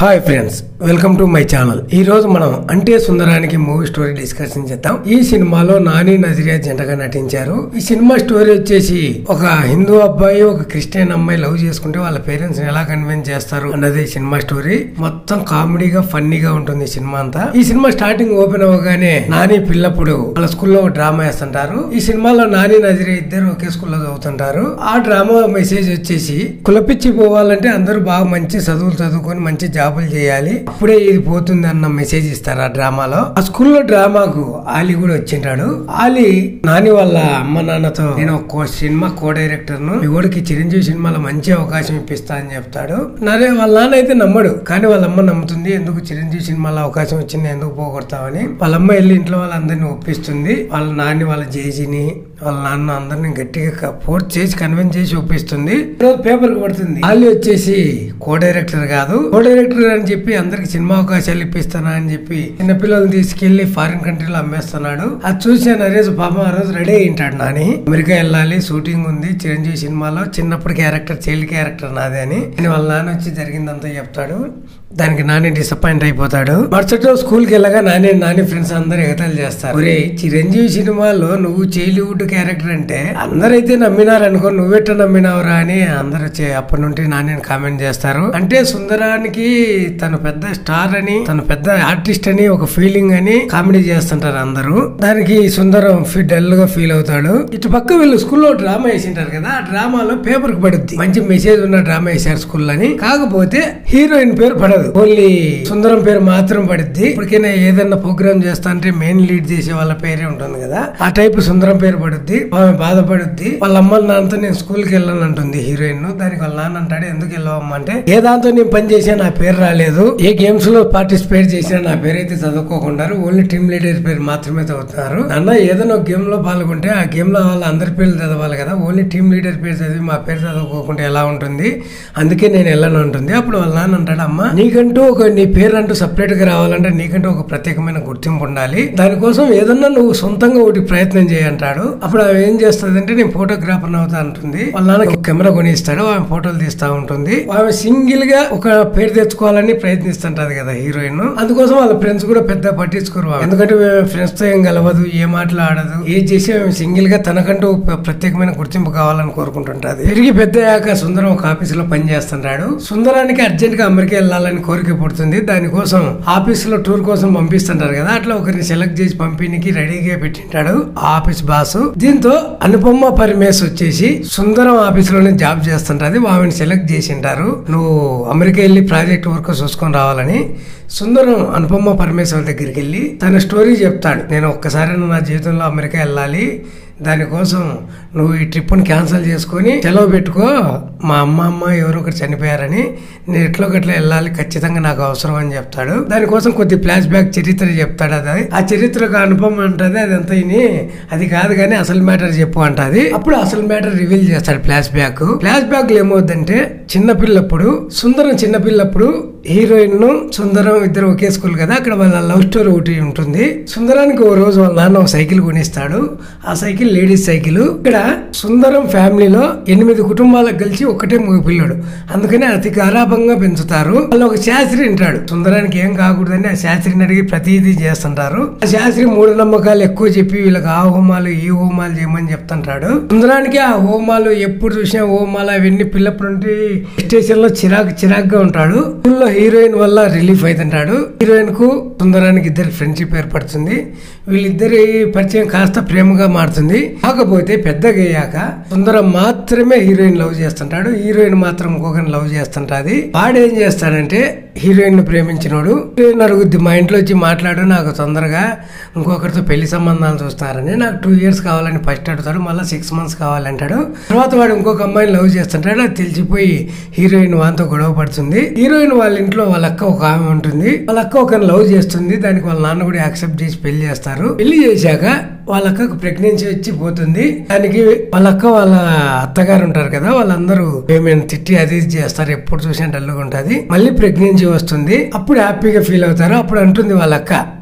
Hi friends welcome to my channel ఈ రోజు మనం అంటే సుందరానికి మూవీ స్టోరీ డిస్కషన్ చేద్దాం ఈ సినిమాలో నాని నజరియా జంటగా నటించారు ఈ సినిమా స్టోరీ వచ్చేసి ఒక హిందూ అబ్బాయి ఒక క్రిస్టియన్ అమ్మాయి లవ్ చేసుకుంటే వాళ్ళ పేరెంట్స్ ఎలా కన్విన్స్ చేస్తారు అన్నది ఈ సినిమా స్టోరీ మొత్తం కామెడీగా ఫన్నీగా ఉంటుంది ఈ సినిమా అంతా ఈ సినిమా స్టార్టింగ్ ఓపెన్ అవ్వగానే నాని పిల్లప్పుడు వాళ్ళ స్కూల్లో డ్రామా వేస్తుంటారు ఈ సినిమాలో నాని నజరియా ఇద్దరు ఒకే స్కూల్లో చదువుతుంటారు ఆ డ్రామా మెసేజ్ వచ్చేసి కులపిచ్చి పోవాలంటే అందరూ బాగా మంచి చదువులు చదువుకొని మంచి జాబులు చేయాలి అప్పుడే ఇది పోతుంది అన్న మెసేజ్ ఇస్తారు ఆ డ్రామాలో ఆ స్కూల్లో డ్రామాకు ఆలి కూడా వచ్చింటాడు ఆలి నాని వాళ్ళ అమ్మ నాన్నతో నేను ఒక సినిమా కో డైరెక్టర్ ను మీ ఊడికి చిరంజీవి సినిమాలో మంచి అవకాశం ఇప్పిస్తా అని చెప్తాడు నరే వాళ్ళ నాన్న అయితే నమ్మడు కానీ వాళ్ళ అమ్మ నమ్ముతుంది ఎందుకు చిరంజీవి సినిమాలో అవకాశం వచ్చింది ఎందుకు పోగొడతావని వాళ్ళ అమ్మ వెళ్ళి ఇంట్లో వాళ్ళందరినీ ఒప్పిస్తుంది వాళ్ళ నాన్ని వాళ్ళ జేజీని వాళ్ళ నాన్న అందరిని గట్టిగా ఫోర్స్ చేసి కన్విన్స్ చేసి ఒప్పిస్తుంది పేపర్ పడుతుంది ఆలి వచ్చేసి కో డైరెక్టర్ కాదు కో డైరెక్టర్ అని చెప్పి అందరికి సినిమా అవకాశాలు ఇప్పిస్తానా అని చెప్పి చిన్నపిల్లల్ని తీసుకెళ్లి ఫారిన్ కంట్రీలో అమ్మేస్తున్నాడు అది చూసి నరేష్ పాప ఆ రోజు రెడీ అయింటాడు నాని అమెరికా వెళ్ళాలి షూటింగ్ ఉంది చిరంజీవి సినిమాలో చిన్నప్పుడు క్యారెక్టర్ చైల్డ్ క్యారెక్టర్ నాదే అని అని వాళ్ళ నాన్న వచ్చి జరిగిందంతా చెప్తాడు దానికి నాని డిసప్పాయింట్ అయిపోతాడు మరుసటి రోజు స్కూల్ కి వెళ్ళగా నాని నాని ఫ్రెండ్స్ అందరు ఎగతాలు చేస్తారు ఒరే చిరంజీవి సినిమాలో నువ్వు చైల్డ్హుడ్ క్యారెక్టర్ అంటే అందరైతే నమ్మినారు అనుకో నువ్వెట్ట నమ్మినావురా అని అందరూ చే- అప్పటి నుండి నాని కామెంట్ చేస్తారు అంటే సుందరానికి తను పెద్ద స్టార్ అని తను పెద్ద ఆర్టిస్ట్ అని ఒక ఫీలింగ్ అని కామెడీ చేస్తుంటారు అందరూ దానికి సుందరం డల్ గా ఫీల్ అవుతాడు ఇటు పక్క వీళ్ళు స్కూల్లో డ్రామా వేసింటారు కదా ఆ డ్రామాలో పేపర్ కి పడుద్ది మంచి మెసేజ్ ఉన్న డ్రామా వేశారు స్కూల్ అని కాకపోతే హీరోయిన్ పేరు పడదు ఓన్లీ సుందరం పేరు మాత్రం పడుద్ది ఇప్పటికైనా ఏదైనా ప్రోగ్రామ్ చేస్తా అంటే మెయిన్ లీడ్ చేసే వాళ్ళ పేరే ఉంటుంది కదా ఆ టైప్ సుందరం పేరు పడుద్ది ఆమె బాధపడుద్ది వాళ్ళ అమ్మ నాన్నతో నేను స్కూల్ కి వెళ్ళను అంటుంది హీరోయిన్ దానికి వాళ్ళ నాన్న అంటాడు ఎందుకు వెళ్ళవమ్మా అంటే ఏ దాంతో నేను పని చేసినా నా పేరు రాలేదు ఏ గేమ్స్ లో పార్టిసిపేట్ చేసినా నా పేరు అయితే చదువుకోకుండా ఓన్లీ టీమ్ లీడర్ పేరు మాత్రమే చదువుతున్నారు అన్న ఏదైనా ఒక గేమ్ లో పాల్గొంటే ఆ గేమ్ లో వాళ్ళ అందరి పేర్లు చదవాలి కదా ఓన్లీ టీమ్ లీడర్ పేరు చదివి మా పేరు చదువుకోకుండా ఎలా ఉంటుంది అందుకే నేను వెళ్ళను ఉంటుంది అప్పుడు వాళ్ళ నాన్న అంటాడు అమ్మ నీకంటూ ఒక నీ పేరు అంటూ సపరేట్ గా రావాలంటే నీకంటూ ఒక ప్రత్యేకమైన గుర్తింపు ఉండాలి దానికోసం ఏదన్నా నువ్వు సొంతంగా ఒకటి ప్రయత్నం చేయంటాడు అప్పుడు ఆమె ఏం చేస్తుంది అంటే నేను ఫోటోగ్రాఫర్ అవుతా అంటుంది వాళ్ళ నాన్నకి కెమెరా కొనిస్తాడు ఆమె ఫోటోలు తీస్తా ఉంటుంది ఆమె సింగిల్ గా ఒక పేరు తెచ్చుకోవాలని ప్రయత్నిస్తుంటది కదా హీరోయిన్ అందుకోసం వాళ్ళ ఫ్రెండ్స్ కూడా పెద్ద పట్టించుకోరు ఆమె. ఎందుకంటే ఫ్రెండ్స్ తో ఏం కలవదు ఏ మాటలు ఆడదు ఏది చేసి ఆమె సింగిల్ గా తనకంటూ ఒక ప్రత్యేకమైన గుర్తింపు కావాలని కోరుకుంటుంటది తిరిగి పెద్ద అయ్యాక సుందరం ఒక ఆఫీస్ లో పని చేస్తుంటాడు సుందరానికి అర్జెంట్ గా అమెరికా వెళ్ళాలని కోరిక పుడుతుంది దానికోసం ఆఫీస్ లో టూర్ కోసం పంపిస్తుంటారు కదా అట్లా ఒకరిని సెలెక్ట్ చేసి పంపిణీకి రెడీగా పెట్టింటాడు ఆ ఆఫీస్ బాస్ దీంతో అనుపమ పరిమేష్ వచ్చేసి సుందరం ఆఫీస్ లోనే జాబ్ చేస్తుంటది ఆమెను సెలెక్ట్ చేసింటారు నువ్వు అమెరికా వెళ్ళి ప్రాజెక్ట్ వర్క్ చూసుకొని రావాలని సుందరం అనుపమ పరమేశ్వర్ దగ్గరికి వెళ్ళి తన స్టోరీ చెప్తాడు నేను ఒక్కసారి నా జీవితంలో అమెరికా వెళ్ళాలి దానికోసం నువ్వు ఈ ట్రిప్ని క్యాన్సిల్ చేసుకొని సెలవు పెట్టుకో మా అమ్మ అమ్మ ఎవరో ఒకరు చనిపోయారని నేను ఎట్లో గట్లా వెళ్ళాలి ఖచ్చితంగా నాకు అవసరం అని చెప్తాడు దానికోసం కొద్ది ఫ్లాష్ బ్యాక్ చరిత్ర చెప్తాడు అది ఆ చరిత్రకు అనుపమ అంటది అదంతా ఇని అది కాదు కానీ అసలు మ్యాటర్ చెప్పు అంటది అప్పుడు అసలు మ్యాటర్ రివీల్ చేస్తాడు ఫ్లాష్ బ్యాక్ ఫ్లాష్ బ్యాక్ లో ఏమవుద్దంటే చిన్నపిల్లప్పుడు సుందరం చిన్నపిల్లప్పుడు హీరోయిన్ ను సుందరం ఇద్దరు ఒకే స్కూల్ కదా అక్కడ వాళ్ళ లవ్ స్టోరీ ఒకటి ఉంటుంది సుందరానికి ఓ రోజు వాళ్ళ నాన్న ఒక సైకిల్ కొనిస్తాడు ఆ సైకిల్ లేడీస్ సైకిల్ ఇక్కడ సుందరం ఫ్యామిలీలో ఎనిమిది కుటుంబాలకు కలిసి ఒక్కటే మగ పిల్లడు అందుకని అతి గారాభంగా పెంచుతారు వాళ్ళు ఒక శాస్త్రి ఉంటాడు సుందరానికి ఏం కాకూడదని ఆ శాస్త్రిని అడిగి ప్రతిదీ చేస్తుంటారు ఆ శాస్త్రి మూఢనమ్మకాలు ఎక్కువ చెప్పి వీళ్ళకి ఆ హోమాలు ఈ హోమాలు చేయమని చెప్తుంటాడు సుందరానికి ఆ హోమాలు ఎప్పుడు చూసినా హోమాలు అవన్నీ పిల్లప్పటి నుండి స్టేషన్ లో చిరాకు చిరాకుగా ఉంటాడు స్కూల్లో హీరోయిన్ వల్ల రిలీఫ్ అవుతుంటాడు హీరోయిన్ కు సుందరానికి ఇద్దరు ఫ్రెండ్షిప్ ఏర్పడుతుంది వీళ్ళిద్దరి పరిచయం కాస్త ప్రేమగా మారుతుంది కాకపోతే పెద్దగా అయ్యాక సుందరం మాత్రమే హీరోయిన్ లవ్ చేస్తుంటాడు హీరోయిన్ మాత్రం ఇంకొకరిని లవ్ చేస్తుంటాది వాడేం చేస్తాడంటే హీరోయిన్ ను ప్రేమించినోడు హీరోయిన్ అడుగుద్ది మా ఇంట్లో వచ్చి మాట్లాడు నాకు తొందరగా ఇంకొకరితో పెళ్లి సంబంధాలు చూస్తారని నాకు టూ ఇయర్స్ కావాలని ఫస్ట్ అడుగుతాడు మళ్ళీ సిక్స్ మంత్స్ కావాలంటాడు తర్వాత వాడు ఇంకొక అమ్మాయిని లవ్ చేస్తుంటాడు అది తెలిసిపోయి హీరోయిన్ వాంతో గొడవ పడుతుంది హీరోయిన్ వాళ్ళ ఇంట్లో వాళ్ళ అక్క ఒక ఆమె ఉంటుంది వాళ్ళ అక్క ఒకరిని లవ్ చేస్తుంది దానికి వాళ్ళ నాన్న కూడా యాక్సెప్ట్ చేసి పెళ్లి చేస్తారు పెళ్లి చేశాక వాళ్ళ అక్కకు ప్రెగ్నెన్సీ వచ్చి పోతుంది దానికి వాళ్ళ అక్క వాళ్ళ అత్తగారు ఉంటారు కదా వాళ్ళందరూ ఏమైనా తిట్టి అది ఇది చేస్తారు ఎప్పుడు చూసినా డల్లుగా ఉంటది మళ్ళీ ప్రెగ్నెన్సీ వస్తుంది అప్పుడు హ్యాపీగా ఫీల్ అవుతారు అప్పుడు అంటుంది వాళ్ళ అక్క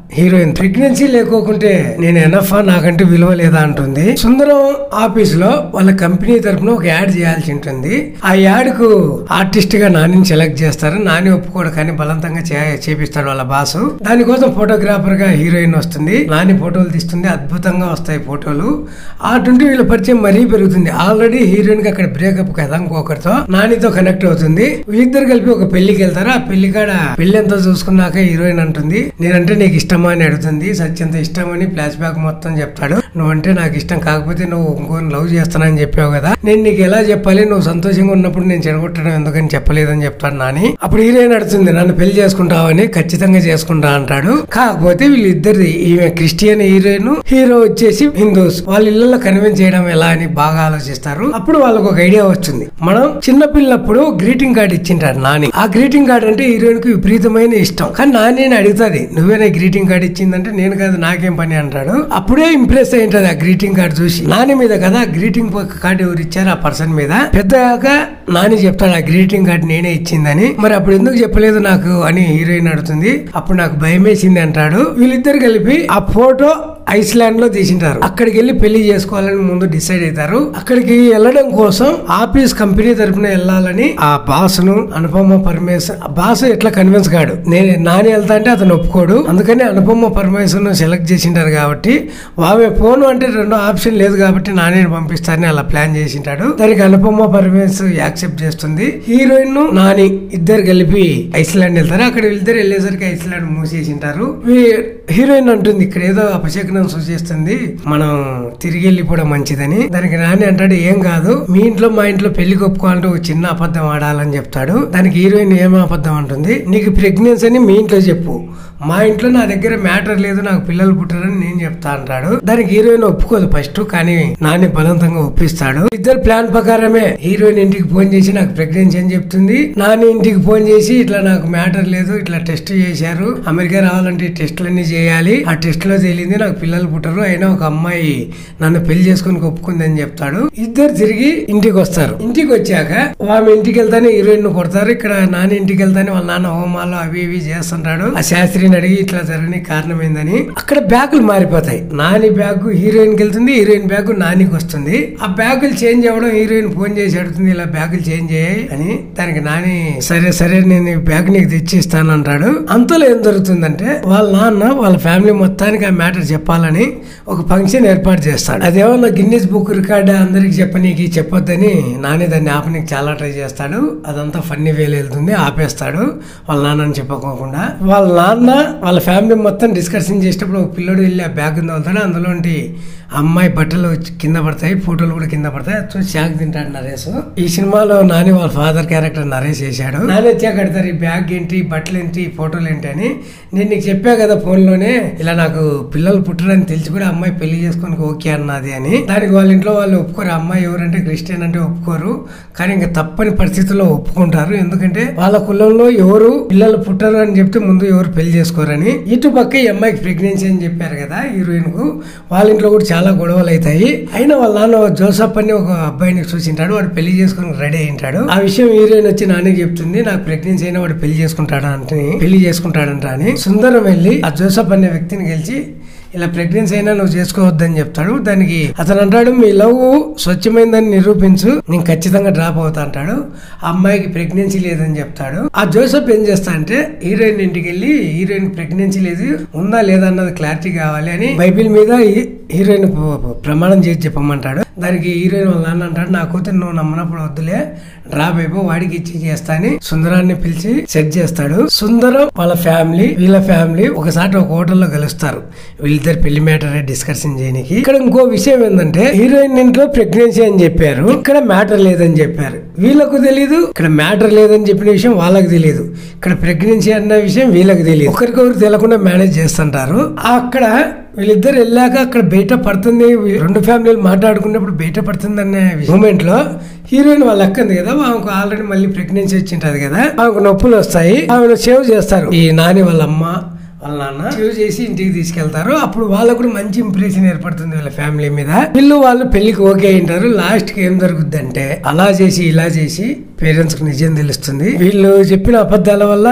హీరోయిన్ ప్రెగ్నెన్సీ లేకోకుంటే నేను ఎనఫ్ నాకంటే విలువ లేదా అంటుంది సుందరం ఆఫీస్ లో వాళ్ళ కంపెనీ తరపున ఒక యాడ్ చేయాల్సి ఉంటుంది ఆ యాడ్ కు ఆర్టిస్ట్ గా నానిని సెలెక్ట్ చేస్తారు నాని ఒప్పుకోడు కానీ బలవంతంగా చే- చేపిస్తాడు వాళ్ళ బాసు దానికోసం ఫోటోగ్రాఫర్ గా హీరోయిన్ వస్తుంది నాని ఫోటోలు తీస్తుంది అద్భుతంగా వస్తాయి ఫోటోలు ఆ నుండి వీళ్ళ పరిచయం మరీ పెరుగుతుంది ఆల్రెడీ హీరోయిన్ కి అక్కడ బ్రేకప్ కదా ఇంకొకరితో నానితో కనెక్ట్ అవుతుంది వీళ్ళిద్దరు కలిపి ఒక పెళ్లికి వెళ్తారు ఆ పెళ్లి కాడ పెళ్లి ఎంతో చూసుకున్నాక హీరోయిన్ అంటుంది నేనంటే నీకు ఇష్టమా అని అడుగుతుంది సత్యంత ఇష్టం అని ఫ్లాష్ బ్యాక్ మొత్తం చెప్తాడు నువ్వంటే నాకు ఇష్టం కాకపోతే నువ్వు ఇంకోని లవ్ చేస్తానని చెప్పావు కదా నేను నీకు ఎలా చెప్పాలి నువ్వు సంతోషంగా ఉన్నప్పుడు నేను చెడగొట్టడం ఎందుకని చెప్పలేదని చెప్తాడు నాని అప్పుడు హీరోయిన్ అడుగుతుంది నన్ను పెళ్లి చేసుకుంటావని ఖచ్చితంగా చేసుకుంటా అంటాడు కాకపోతే వీళ్ళిద్దరిది ఈమె క్రిస్టియన్ హీరోయిన్ హీరో వచ్చేసి హిందూస్ వాళ్ళ ఇళ్లలో కన్విన్స్ చేయడం ఎలా అని బాగా ఆలోచిస్తారు అప్పుడు వాళ్ళకు ఒక ఐడియా వస్తుంది మనం చిన్న పిల్లప్పుడు గ్రీటింగ్ కార్డ్ ఇచ్చింటారు నాని ఆ గ్రీటింగ్ కార్డ్ అంటే హీరోయిన్ కి విపరీతమైన ఇష్టం కానీ నాని అడుగుతుంది నువ్వేనా గ్రీటింగ్ కార్డ్ ఇచ్చిందంటే నేను కాదు నాకేం పని అంటాడు అప్పుడే ఇంప్రెస్ అయింటది ఆ గ్రీటింగ్ కార్డ్ చూసి నాని మీద కదా గ్రీటింగ్ కార్డ్ ఎవరు ఇచ్చారు ఆ పర్సన్ మీద పెద్దగా నాని చెప్తాడు ఆ గ్రీటింగ్ కార్డ్ నేనే ఇచ్చిందని మరి అప్పుడు ఎందుకు చెప్పలేదు నాకు అని హీరోయిన్ అడుగుతుంది అప్పుడు నాకు భయం వేసింది అంటాడు వీళ్ళిద్దరు కలిపి ఆ ఫోటో ఐస్లాండ్ లో తీసింటారు అక్కడికి వెళ్ళి పెళ్లి చేసుకోవాలని ముందు డిసైడ్ అవుతారు అక్కడికి వెళ్ళడం కోసం ఆఫీస్ కంపెనీ తరపున వెళ్ళాలని ఆ బాస్ ను అనుపమ పరమేశ్వర్ ఆ బాస్ ఎట్లా కన్విన్స్ కాడు నేను నాని వెళ్తా అంటే అతను ఒప్పుకోడు అందుకని అనుపమ పరమేశ్వర్ ను సెలెక్ట్ చేసింటారు కాబట్టి ఆమె ఫోన్ అంటే రెండో ఆప్షన్ లేదు కాబట్టి నానిని పంపిస్తారని అలా ప్లాన్ చేసింటాడు దానికి అనుపమ పరమేశ్వర్ యాక్సెప్ట్ చేస్తుంది హీరోయిన్ ను నాని ఇద్దరు కలిపి ఐస్లాండ్ వెళ్తారు అక్కడ వీళ్ళిద్దరు వెళ్ళేసరికి ఐస్లాండ్ మూసేసింటారు వీ- హీరోయిన్ అంటుంది ఇక్కడ ఏదో అపశకనం సూచిస్తుంది మనం తిరిగి వెళ్ళిపోవడం మంచిదని దానికి నాని అంటాడు ఏం కాదు మీ ఇంట్లో మా ఇంట్లో పెళ్లి ఒప్పుకోవాలంటే ఒక చిన్న అబద్ధం ఆడాలని చెప్తాడు దానికి హీరోయిన్ ఏం అబద్ధం అంటుంది నీకు ప్రెగ్నెన్సీ అని మీ ఇంట్లో చెప్పు మా ఇంట్లో నా దగ్గర మ్యాటర్ లేదు నాకు పిల్లలు పుట్టారని నేను చెప్తా అంటాడు దానికి హీరోయిన్ ఒప్పుకోదు ఫస్ట్ కానీ నాని బలవంతంగా ఒప్పిస్తాడు ఇద్దరు ప్లాన్ ప్రకారమే హీరోయిన్ ఇంటికి ఫోన్ చేసి నాకు ప్రెగ్నెన్సీ అని చెప్తుంది నాని ఇంటికి ఫోన్ చేసి ఇట్లా నాకు మ్యాటర్ లేదు ఇట్లా టెస్ట్ చేశారు అమెరికా రావాలంటే ఈ టెస్టులన్నీ చేయాలి ఆ టెస్ట్ లో తేలింది నాకు పిల్లలు పుట్టరు అయినా ఒక అమ్మాయి నన్ను పెళ్లి చేసుకుని ఒప్పుకుంది అని చెప్తాడు ఇద్దరు తిరిగి ఇంటికి వస్తారు ఇంటికి వచ్చాక ఆమె ఇంటికి వెళ్తానే హీరోయిన్ ను కొడతారు ఇక్కడ నాని ఇంటికి వెళ్తానే వాళ్ళ నాన్న హోమాలు అవి ఇవి చేస్తుంటాడు ఆ శాస్త్రిని అడిగి ఇట్లా జరగని కారణం ఏందని అక్కడ బ్యాగులు మారిపోతాయి నాని బ్యాగ్ హీరోయిన్ కి వెళ్తుంది హీరోయిన్ బ్యాగ్ నానికి వస్తుంది ఆ బ్యాగులు చేంజ్ అవ్వడం హీరోయిన్ ఫోన్ చేసి అడుగుతుంది ఇలా బ్యాగులు చేంజ్ అయ్యాయి అని దానికి నాని సరే సరే నేను ఈ బ్యాగ్ నీకు తెచ్చిస్తాను అంటాడు అంతలో ఏం జరుగుతుందంటే వాళ్ళ నాన్న వాళ్ళ ఫ్యామిలీ మొత్తానికి ఆ మ్యాటర్ చెప్పాలని ఒక ఫంక్షన్ ఏర్పాటు చేస్తాడు అదేమన్నా గిన్నెస్ బుక్ రికార్డ్ అందరికి చెప్పనీకి చెప్పొద్దని నాని దాన్ని ఆపనీకి చాలా ట్రై చేస్తాడు అదంతా ఫన్నీ వేలు వెళ్తుంది ఆపేస్తాడు వాళ్ళ నాన్నని చెప్పకోకుండా వాళ్ళ నాన్న వాళ్ళ ఫ్యామిలీ మొత్తం డిస్కషన్ చేసేటప్పుడు ఒక పిల్లడు వెళ్ళి ఆ బ్యాగ్ వెళ్తాడు అందులోంటి అమ్మాయి బట్టలు వచ్చి కింద పడతాయి ఫోటోలు కూడా కింద పడతాయి అది చూసి షాక్ తింటాడు నరేష్ ఈ సినిమాలో నాని వాళ్ళ ఫాదర్ క్యారెక్టర్ నరేష్ చేశాడు నాని వచ్చాక అడతారు ఈ బ్యాగ్ ఏంటి ఈ బట్టలు ఏంటి ఈ ఫోటోలు ఏంటి అని నేను నీకు చెప్పా కదా ఫోన్ లోనే ఇలా నాకు పిల్లలు పుట్టరని తెలిసి కూడా అమ్మాయి పెళ్లి చేసుకొని ఓకే అన్నది అని దానికి వాళ్ళ ఇంట్లో వాళ్ళు ఒప్పుకోరు అమ్మాయి ఎవరంటే క్రిస్టియన్ అంటే ఒప్పుకోరు కానీ ఇంకా తప్పని పరిస్థితుల్లో ఒప్పుకుంటారు ఎందుకంటే వాళ్ళ కులంలో ఎవరు పిల్లలు పుట్టరు అని చెప్తే ముందు ఎవరు పెళ్లి చేసుకోరని ఇటు పక్క ఈ అమ్మాయికి ప్రెగ్నెన్సీ అని చెప్పారు కదా హీరోయిన్ కు వాళ్ళ ఇంట్లో కూడా చాలా గొడవలు అవుతాయి అయినా వాళ్ళ నాన్న జోసఫ్ అని ఒక అబ్బాయిని చూసింటాడు వాడు పెళ్లి చేసుకుని రెడీ అయింటాడు ఆ విషయం హీరోయిన్ వచ్చి నాన్నకి చెప్తుంది నాకు ప్రెగ్నెన్సీ అయినా వాడు పెళ్లి చేసుకుంటాడా అంటే పెళ్లి చేసుకుంటాడంట అని సుందరం వెళ్ళి ఆ జోసఫ్ అనే వ్యక్తిని గెలిచి ఇలా ప్రెగ్నెన్సీ అయినా నువ్వు చేసుకోవద్దని చెప్తాడు దానికి అతను అంటాడు మీ లవ్ స్వచ్ఛమైందని నిరూపించు నేను ఖచ్చితంగా డ్రాప్ అవుతా అంటాడు ఆ అమ్మాయికి ప్రెగ్నెన్సీ లేదని చెప్తాడు ఆ జోసఫ్ ఏం చేస్తా అంటే హీరోయిన్ ఇంటికి వెళ్ళి హీరోయిన్ ప్రెగ్నెన్సీ లేదు ఉందా లేదా అన్నది క్లారిటీ కావాలి అని బైబిల్ మీద హీ- హీరోయిన్ ప- ప- ప్రమాణం చేసి చెప్పమంటాడు దానికి హీరోయిన్ వాళ్ళ నాన్న అంటాడు నా కూతురు నువ్వు నమ్మనప్పుడు వద్దులే డ్రాప్ అయిపో వాడికి ఇచ్చి చేస్తా అని సుందరాన్ని పిలిచి సెట్ చేస్తాడు సుందరం వాళ్ళ ఫ్యామిలీ వీళ్ళ ఫ్యామిలీ ఒకసారి ఒక హోటల్లో కలుస్తారు వీళ్ళిద్దరు పెళ్లి మ్యాటర్ డిస్కషన్ చేయడానికి ఇక్కడ ఇంకో విషయం ఏంటంటే హీరోయిన్ ఇంట్లో ప్రెగ్నెన్సీ అని చెప్పారు ఇక్కడ మ్యాటర్ లేదని చెప్పారు వీళ్ళకు తెలియదు ఇక్కడ మ్యాటర్ లేదని చెప్పిన విషయం వాళ్ళకి తెలియదు ఇక్కడ ప్రెగ్నెన్సీ అన్న విషయం వీళ్ళకి తెలియదు ఒకరికొకరు తెలియకుండా మేనేజ్ చేస్తుంటారు అక్కడ వీళ్ళిద్దరు వెళ్ళాక అక్కడ బయట పడుతుంది వీ- రెండు ఫ్యామిలీలు మాట్లాడుకున్నప్పుడు బయట పడుతుంది అనే మూమెంట్ లో హీరోయిన్ వాళ్ళ అక్కంది కదా ఆమెకు ఆల్రెడీ మళ్ళీ ప్రెగ్నెన్సీ వచ్చింటది కదా ఆమెకు నొప్పులు వస్తాయి ఆమెను సేవ్ చేస్తారు ఈ నాని వాళ్ళ అమ్మ వాళ్ళ నాన్న సేవ్ చేసి ఇంటికి తీసుకెళ్తారు అప్పుడు వాళ్ళకు కూడా మంచి ఇంప్రెషన్ ఏర్పడుతుంది వీళ్ళ ఫ్యామిలీ మీద వీళ్ళు వాళ్ళు పెళ్లికి ఓకే అయింటారు లాస్ట్ కి ఏం జరుగుద్ది అంటే అలా చేసి ఇలా చేసి పేరెంట్స్ కి నిజం తెలుస్తుంది వీళ్ళు చెప్పిన అబద్ధాల వల్ల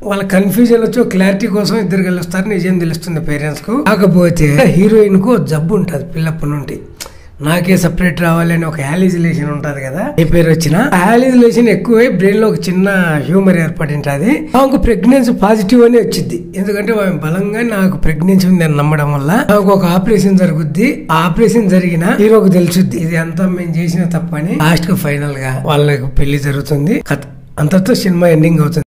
వాళ్ళ కన్ఫ్యూజన్ వచ్చి క్లారిటీ కోసం ఇద్దరు కలుస్తారు నిజం తెలుస్తుంది పేరెంట్స్ కు కాకపోతే హీరోయిన్ కు ఓ జబ్బు ఉంటది పిల్లప్పటి నుండి నాకే సపరేట్ రావాలని ఒక హాలిజిలేషన్ ఉంటది కదా ఏ పేరు వచ్చిన హాలిజిలేషన్ ఎక్కువై బ్రెయిన్ లో ఒక చిన్న హ్యూమర్ ఏర్పడి ఉంటది ఆమెకు ప్రెగ్నెన్సీ పాజిటివ్ అని వచ్చింది ఎందుకంటే ఆమె బలంగా నాకు ప్రెగ్నెన్సీ ఉంది అని నమ్మడం వల్ల నాకు ఒక ఆపరేషన్ జరుగుద్ది ఆ ఆపరేషన్ జరిగిన హీరోకు తెలుసుద్ది ఇది అంతా మేము చేసిన తప్పని లాస్ట్ కు ఫైనల్ గా వాళ్ళకి పెళ్లి జరుగుతుంది కథ అంతతో సినిమా ఎండింగ్ అవుతుంది